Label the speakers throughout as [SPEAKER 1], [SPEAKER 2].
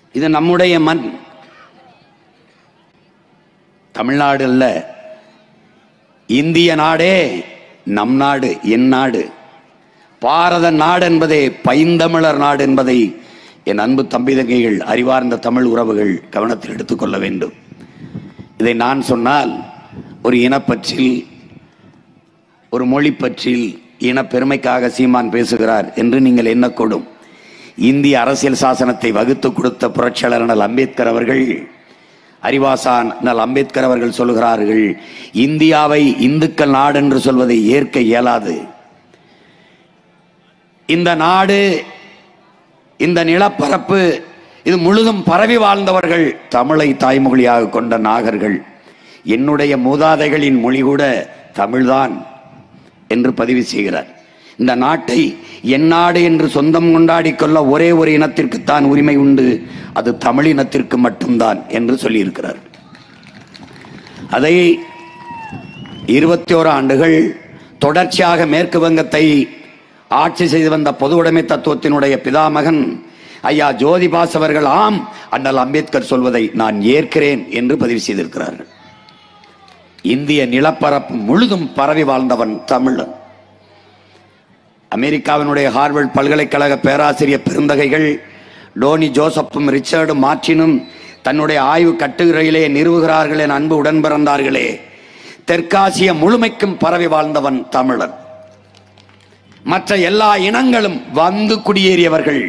[SPEAKER 1] இது நம்முடைய மண் தமிழ்நாடு அல்ல இந்திய நாடே நம் நாடு என் நாடு பாரத நாடு என்பதே பைந்தமிழர் நாடு என்பதை என் அன்பு தம்பி தங்கைகள் அறிவார்ந்த தமிழ் உறவுகள் கவனத்தில் எடுத்துக்கொள்ள வேண்டும் இதை நான் சொன்னால் ஒரு இனப்பற்றில் ஒரு மொழி பற்றில் இனப்பெருமைக்காக சீமான் பேசுகிறார் என்று நீங்கள் எண்ணக்கூடும் இந்திய அரசியல் சாசனத்தை வகுத்து கொடுத்த புரட்சியாளர் அண்ணல் அம்பேத்கர் அவர்கள் அறிவாசான் அண்ணல் அம்பேத்கர் அவர்கள் சொல்கிறார்கள் இந்தியாவை இந்துக்கள் நாடு என்று சொல்வதை ஏற்க இயலாது இந்த நாடு இந்த நிலப்பரப்பு இது முழுதும் பரவி வாழ்ந்தவர்கள் தமிழை தாய்மொழியாக கொண்ட நாகர்கள் என்னுடைய மூதாதைகளின் மொழி கூட தமிழ்தான் என்று பதிவு செய்கிறார் இந்த நாட்டை என் நாடு என்று சொந்தம் கொண்டாடி கொள்ள ஒரே ஒரு இனத்திற்குத்தான் உரிமை உண்டு அது தமிழ் இனத்திற்கு மட்டும்தான் என்று சொல்லியிருக்கிறார் அதை இருபத்தி ஓரு ஆண்டுகள் தொடர்ச்சியாக மேற்கு வங்கத்தை ஆட்சி செய்து வந்த பொது உடைமை தத்துவத்தினுடைய பிதாமகன் ஐயா ஜோதிபாஸ் அவர்கள் ஆம் அண்ணல் அம்பேத்கர் சொல்வதை நான் ஏற்கிறேன் என்று பதிவு செய்திருக்கிறார்கள் இந்திய நிலப்பரப்பு முழுதும் பரவி வாழ்ந்தவன் தமிழன் அமெரிக்காவினுடைய ஹார்வர்ட் பல்கலைக்கழக பேராசிரியர் பெருந்தகைகள் டோனி ஜோசப்பும் ரிச்சர்டும் மார்டினும் தன்னுடைய ஆய்வு கட்டுரையிலே நிறுவுகிறார்கள் என் அன்பு உடன் பிறந்தார்களே தெற்காசிய முழுமைக்கும் பரவி வாழ்ந்தவன் தமிழன் மற்ற எல்லா இனங்களும் வந்து குடியேறியவர்கள்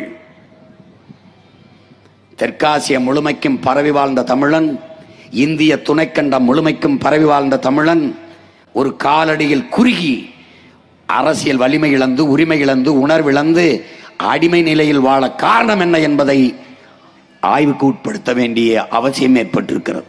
[SPEAKER 1] தெற்காசிய முழுமைக்கும் பரவி வாழ்ந்த தமிழன் இந்திய துணைக்கண்டம் முழுமைக்கும் பரவி வாழ்ந்த தமிழன் ஒரு காலடியில் குறுகி அரசியல் வலிமை இழந்து உரிமை இழந்து உணர்விழந்து அடிமை நிலையில் வாழ காரணம் என்ன என்பதை ஆய்வுக்கு உட்படுத்த வேண்டிய அவசியம் ஏற்பட்டிருக்கிறது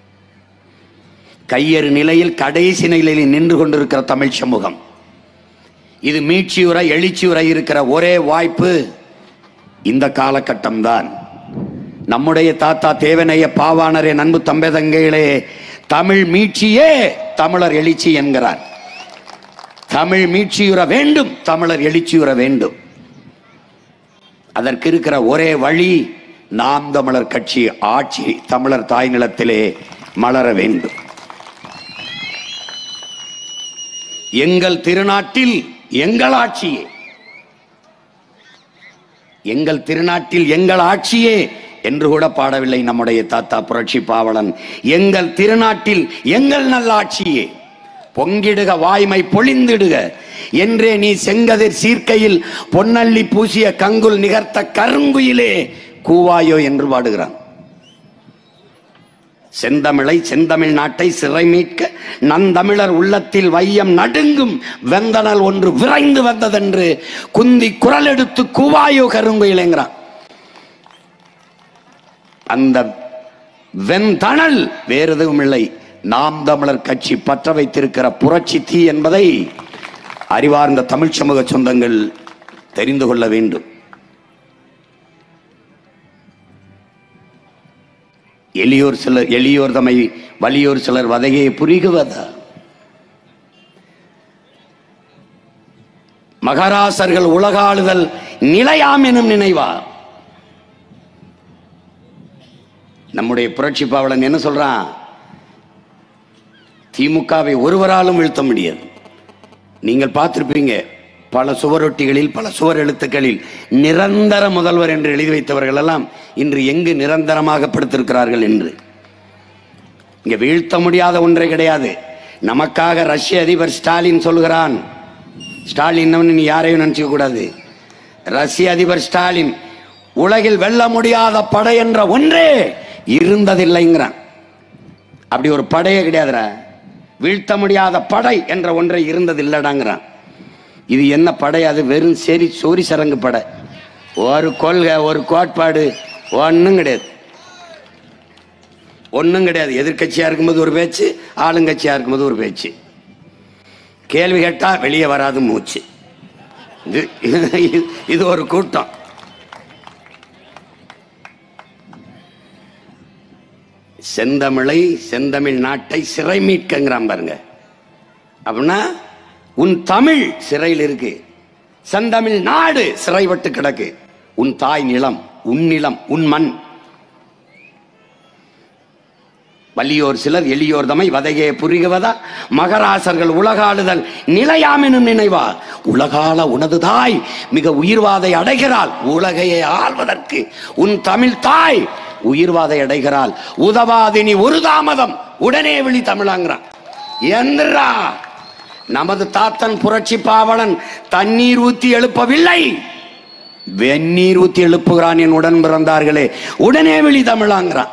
[SPEAKER 1] கையறு நிலையில் கடைசி நிலையில் நின்று கொண்டிருக்கிற தமிழ் சமூகம் இது மீட்சியுற எழுச்சியுற இருக்கிற ஒரே வாய்ப்பு இந்த காலகட்டம் தான் நம்முடைய தாத்தா தேவனைய பாவாணரே நண்பு தம்பதங்கைகளே தமிழ் மீட்சியே தமிழர் எழுச்சி என்கிறார் தமிழ் மீட்சியுற வேண்டும் தமிழர் எழுச்சியுற வேண்டும் அதற்கு இருக்கிற ஒரே வழி நாம் தமிழர் கட்சி ஆட்சி தமிழர் தாய் நிலத்திலே மலர வேண்டும் எங்கள் திருநாட்டில் எங்கள் ஆட்சியே எங்கள் திருநாட்டில் எங்கள் ஆட்சியே என்று கூட பாடவில்லை நம்முடைய தாத்தா புரட்சி பாவலன் எங்கள் திருநாட்டில் எங்கள் நல்லாட்சியே பொங்கிடுக வாய்மை பொழிந்திடுக என்றே நீ செங்கதிர் சீர்க்கையில் பொன்னள்ளி பூசிய கங்குல் நிகர்த்த கருங்குயிலே கூவாயோ என்று பாடுகிறான் செந்தமிழை செந்தமிழ் நாட்டை சிறை மீட்க நந்தமிழர் உள்ளத்தில் வையம் நடுங்கும் வெந்தனல் ஒன்று விரைந்து வந்ததென்று குந்தி குரல் எடுத்து கூவாயோ கருங்குயிலேங்கிறான் அந்த வெந்தணல் வேறு எதுவும் இல்லை நாம் தமிழர் கட்சி பற்ற வைத்திருக்கிற புரட்சி தீ என்பதை அறிவார்ந்த தமிழ் சமூக சொந்தங்கள் தெரிந்து கொள்ள வேண்டும் எளியோர் சிலர் எளியோர் தமை வலியோர் சிலர் வதையை புரிகுவதா மகராசர்கள் உலகாளுதல் நிலையாம் எனும் நினைவா நம்முடைய புரட்சி பாவலன் என்ன சொல்றான் திமுகவை ஒருவராலும் வீழ்த்த முடியாது நீங்கள் பார்த்திருப்பீங்க பல சுவரொட்டிகளில் பல சுவர் எழுத்துக்களில் நிரந்தர முதல்வர் என்று எழுதி வைத்தவர்கள் எல்லாம் இன்று எங்கு நிரந்தரமாக படுத்திருக்கிறார்கள் என்று இங்க வீழ்த்த முடியாத ஒன்றே கிடையாது நமக்காக ரஷ்ய அதிபர் ஸ்டாலின் சொல்கிறான் ஸ்டாலின் நீ யாரையும் நினைச்சுக்க கூடாது ரஷ்ய அதிபர் ஸ்டாலின் உலகில் வெல்ல முடியாத படை என்ற ஒன்றே இருந்ததில்லைங்கிறான் அப்படி ஒரு படையே கிடையாதுடா வீழ்த்த முடியாத படை என்ற ஒன்றை இருந்தது இல்லடாங்கிறான் இது என்ன படை அது வெறும் சரி சோரி சரங்கு படை ஒரு கொள்கை ஒரு கோட்பாடு ஒன்றும் கிடையாது ஒன்றும் கிடையாது எதிர்க்கட்சியா இருக்கும்போது ஒரு பேச்சு ஆளுங்கட்சியா இருக்கும்போது ஒரு பேச்சு கேள்வி கேட்டா வெளியே வராது மூச்சு இது இது- இது ஒரு கூட்டம் செந்தமிழை செந்தமிழ் நாட்டை சிறை மீட்கங்கிறான் பாருங்க அப்படின்னா உன் தமிழ் சிறையில் இருக்கு செந்தமிழ் நாடு சிறைப்பட்டு கிடக்கு உன் தாய் நிலம் உன் நிலம் உன் மண் வலியோர் சிலர் எளியோர் தமை வதையே புரிகுவதா மகராசர்கள் உலகாளுதல் நிலையாமெனும் நினைவா உலகால உனது தாய் மிக உயிர்வாதை அடைகிறாள் உலகையை ஆள்வதற்கு உன் தமிழ் தாய் உயிர்வாதை அடைகிறாள் உதவாதினி ஒரு தாமதம் உடனே விழி தமிழாங்கிறான் எந்திரா நமது தாத்தன் புரட்சி பாவலன் தண்ணீர் ஊத்தி எழுப்பவில்லை வெந்நீர் ஊத்தி எழுப்புகிறான் என் உடன் பிறந்தார்களே உடனே விழி தமிழாங்கிறான்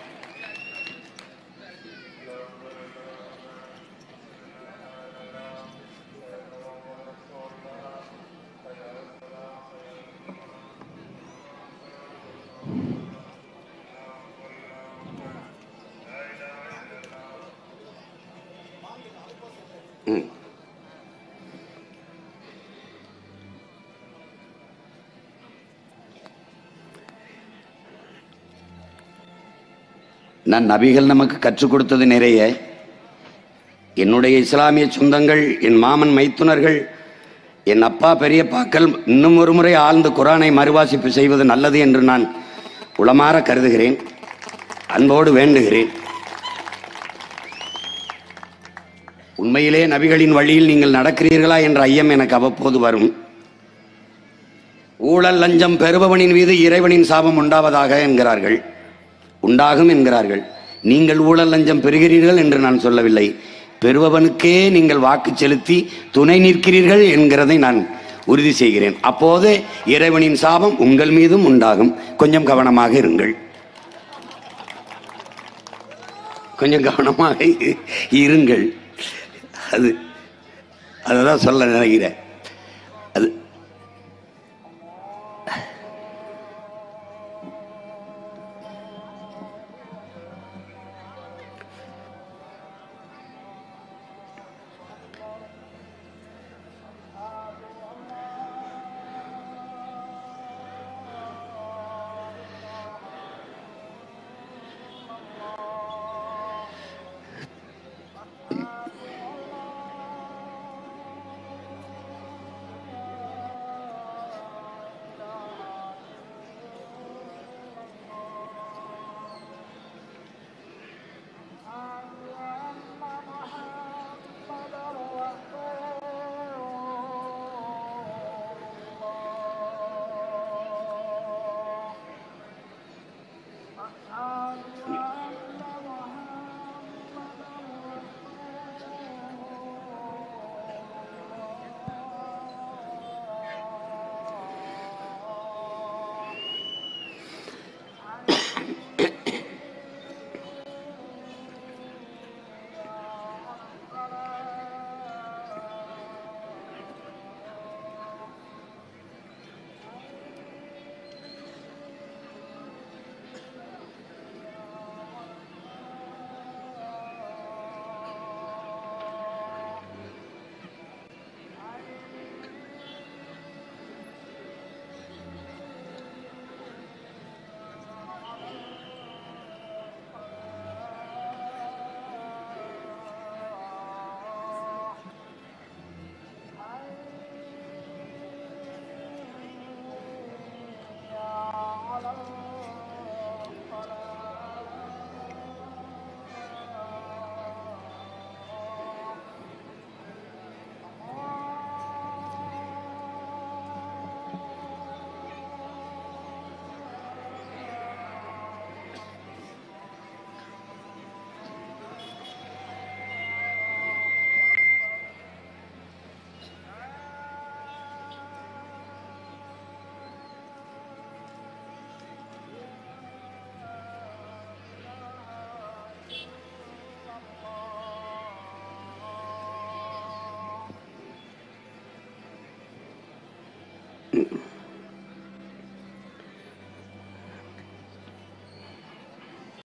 [SPEAKER 1] நான் நபிகள் நமக்கு கற்றுக் கொடுத்தது நிறைய என்னுடைய இஸ்லாமிய சொந்தங்கள் என் மாமன் மைத்துனர்கள் என் அப்பா பெரியப்பாக்கள் இன்னும் ஒரு முறை ஆழ்ந்து குரானை மறுவாசிப்பு செய்வது நல்லது என்று நான் உளமாற கருதுகிறேன் அன்போடு வேண்டுகிறேன் உண்மையிலே நபிகளின் வழியில் நீங்கள் நடக்கிறீர்களா என்ற ஐயம் எனக்கு அவ்வப்போது வரும் ஊழல் லஞ்சம் பெறுபவனின் மீது இறைவனின் சாபம் உண்டாவதாக என்கிறார்கள் உண்டாகும் என்கிறார்கள் நீங்கள் ஊழல் லஞ்சம் பெறுகிறீர்கள் என்று நான் சொல்லவில்லை பெறுபவனுக்கே நீங்கள் வாக்கு செலுத்தி துணை நிற்கிறீர்கள் என்கிறதை நான் உறுதி செய்கிறேன் அப்போது இறைவனின் சாபம் உங்கள் மீதும் உண்டாகும் கொஞ்சம் கவனமாக இருங்கள் கொஞ்சம் கவனமாக இ- இருங்கள் அது அதுதான் சொல்ல நினைக்கிறேன் அது